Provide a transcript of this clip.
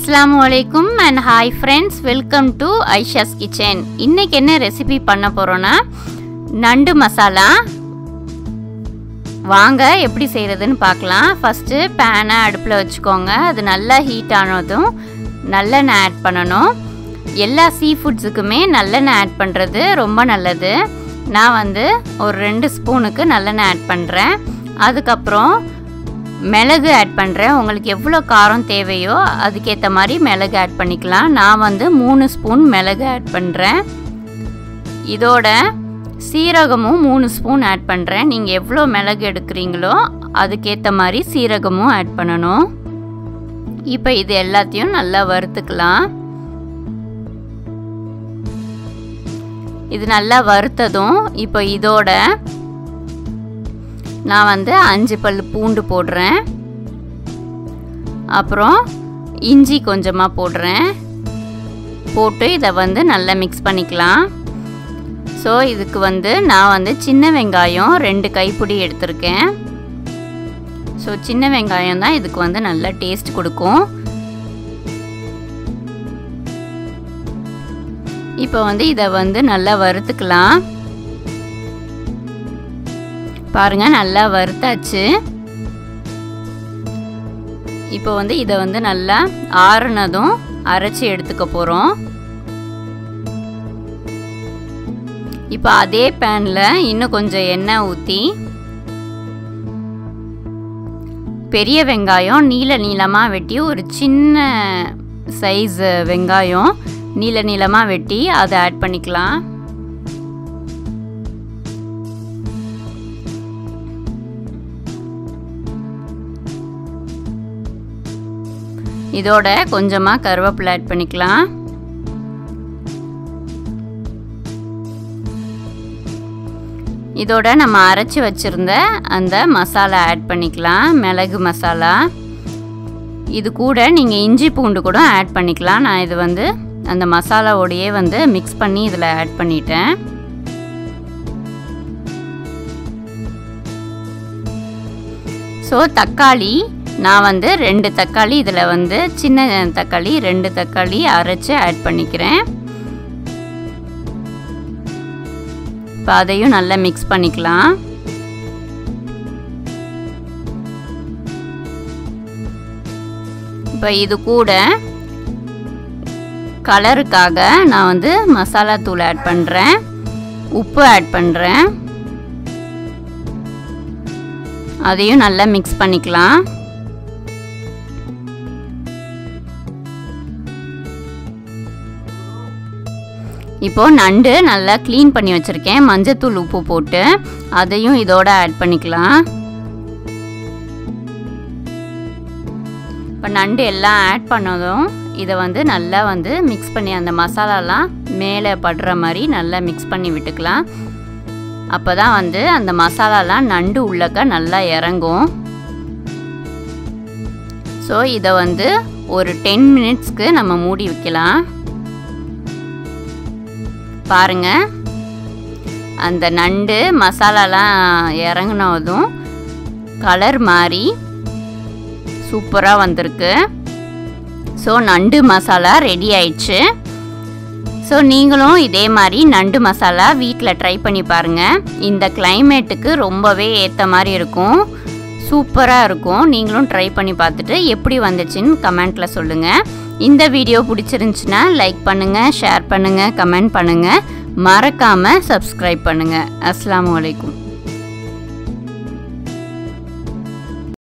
அஸ்ஸலாமு அலைக்கும் and hi friends welcome to Aisha's kitchen இன்னைக்கு என்ன ரெசிபி பண்ண போகிறோன்னா நண்டு மசாலா வாங்க எப்படி செய்கிறதுன்னு பார்க்கலாம் ஃபஸ்ட்டு பேனை அடுப்பில் வச்சுக்கோங்க அது நல்லா ஹீட் ஆனதும் நல்லெண்ணெய் ஆட் பண்ணணும் எல்லா சீ ஃபுட்ஸுக்குமே நல்லெண்ணெய் ஆட் பண்ணுறது ரொம்ப நல்லது நான் வந்து ஒரு ரெண்டு ஸ்பூனுக்கு நல்லெண்ணெய் ஆட் பண்ணுறேன் அதுக்கப்புறம் மிளகு ஆட் பண்ணுறேன் உங்களுக்கு எவ்வளோ காரம் தேவையோ அதுக்கேற்ற மாதிரி மிளகு ஆட் பண்ணிக்கலாம் நான் வந்து மூணு ஸ்பூன் மிளகு ஆட் பண்ணுறேன் இதோட சீரகமும் மூணு ஸ்பூன் ஆட் பண்ணுறேன் நீங்கள் எவ்வளோ மிளகு எடுக்கிறீங்களோ அதுக்கேற்ற மாதிரி சீரகமும் ஆட் பண்ணணும் இப்போ இது எல்லாத்தையும் நல்லா வறுத்துக்கலாம் இது நல்லா வறுத்ததும் இப்போ இதோட நான் வந்து அஞ்சு பல் பூண்டு போடுறேன் அப்புறம் இஞ்சி கொஞ்சமாக போடுறேன் போட்டு இதை வந்து நல்லா மிக்ஸ் பண்ணிக்கலாம் ஸோ இதுக்கு வந்து நான் வந்து சின்ன வெங்காயம் ரெண்டு கைப்பிடி எடுத்திருக்கேன் ஸோ சின்ன வெங்காயம் தான் இதுக்கு வந்து நல்லா டேஸ்ட் கொடுக்கும் இப்போ வந்து இதை வந்து நல்லா வறுத்துக்கலாம் பாருங்க நல்லா வறுத்தாச்சு இப்போ வந்து இதை வந்து நல்லா ஆறுனதும் அரைச்சி எடுத்துக்க போகிறோம் இப்போ அதே பேனில் இன்னும் கொஞ்சம் எண்ணெய் ஊற்றி பெரிய வெங்காயம் நீல நீளமாக வெட்டி ஒரு சின்ன சைஸ் வெங்காயம் நீல நீளமாக வெட்டி அதை ஆட் பண்ணிக்கலாம் இதோட கொஞ்சமாக கருவேப்பிலை ஆட் பண்ணிக்கலாம் இதோட நம்ம அரைச்சி வச்சுருந்த அந்த மசாலா ஆட் பண்ணிக்கலாம் மிளகு மசாலா இது கூட நீங்கள் இஞ்சி பூண்டு கூட ஆட் பண்ணிக்கலாம் நான் இது வந்து அந்த மசாலாவோடையே வந்து மிக்ஸ் பண்ணி இதில் ஆட் பண்ணிட்டேன் ஸோ தக்காளி நான் வந்து ரெண்டு தக்காளி இதில் வந்து சின்ன தக்காளி ரெண்டு தக்காளி அரைச்சி ஆட் பண்ணிக்கிறேன் இப்போ அதையும் நல்லா மிக்ஸ் பண்ணிக்கலாம் இப்போ இது கூட கலருக்காக நான் வந்து மசாலா தூள் ஆட் பண்ணுறேன் உப்பு ஆட் பண்ணுறேன் அதையும் நல்லா மிக்ஸ் பண்ணிக்கலாம் இப்போது நண்டு நல்லா க்ளீன் பண்ணி வச்சுருக்கேன் மஞ்சத்தூள் உப்பு போட்டு அதையும் இதோட ஆட் பண்ணிக்கலாம் இப்போ நண்டு எல்லாம் ஆட் பண்ணதும் இதை வந்து நல்லா வந்து மிக்ஸ் பண்ணி அந்த மசாலாலாம் மேலே படுற மாதிரி நல்லா மிக்ஸ் பண்ணி விட்டுக்கலாம் அப்போ தான் வந்து அந்த மசாலாலாம் நண்டு உள்ளக்க நல்லா இறங்கும் ஸோ இதை வந்து ஒரு டென் மினிட்ஸ்க்கு நம்ம மூடி வைக்கலாம் பாருங்க அந்த நண்டு மசாலாலாம் இறங்கினதும் கலர் மாறி சூப்பராக வந்திருக்கு ஸோ நண்டு மசாலா ரெடி ஆயிடுச்சு ஸோ நீங்களும் இதே மாதிரி நண்டு மசாலா வீட்டில் ட்ரை பண்ணி பாருங்கள் இந்த கிளைமேட்டுக்கு ரொம்பவே ஏற்ற மாதிரி இருக்கும் சூப்பராக இருக்கும் நீங்களும் ட்ரை பண்ணி பார்த்துட்டு எப்படி வந்துச்சுன்னு கமெண்ட்டில் சொல்லுங்கள் இந்த வீடியோ பிடிச்சிருந்துச்சுன்னா லைக் பண்ணுங்கள் ஷேர் பண்ணுங்கள் கமெண்ட் பண்ணுங்கள் மறக்காமல் சப்ஸ்கிரைப் பண்ணுங்கள் அஸ்லாம் வலைக்கும்